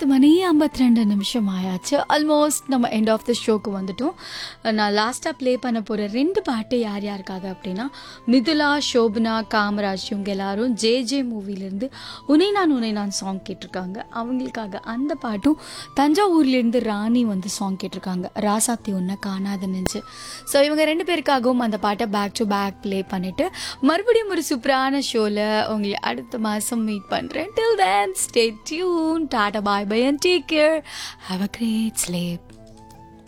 பத்து மணி ஐம்பத்தி ரெண்டு நிமிஷம் ஆயாச்சு ஆல்மோஸ்ட் நம்ம எண்ட் ஆஃப் த ஷோக்கு வந்துட்டோம் நான் லாஸ்ட்டாக ப்ளே பண்ண போகிற ரெண்டு பாட்டு யார் யாருக்காக அப்படின்னா மிதுலா சோபனா காமராஜ் இவங்க எல்லாரும் ஜே ஜே மூவிலேருந்து உனை நான் உனை நான் சாங் கேட்டிருக்காங்க அவங்களுக்காக அந்த பாட்டும் தஞ்சாவூர்லேருந்து ராணி வந்து சாங் கேட்டிருக்காங்க ராசாத்தி ஒன்றை காணாத நெஞ்சு ஸோ இவங்க ரெண்டு பேருக்காகவும் அந்த பாட்டை பேக் டு பேக் ப்ளே பண்ணிவிட்டு மறுபடியும் ஒரு சூப்பரான ஷோவில் உங்களை அடுத்த மாதம் மீட் பண்ணுறேன் till then stay tuned tata bye bye and take care have a great slave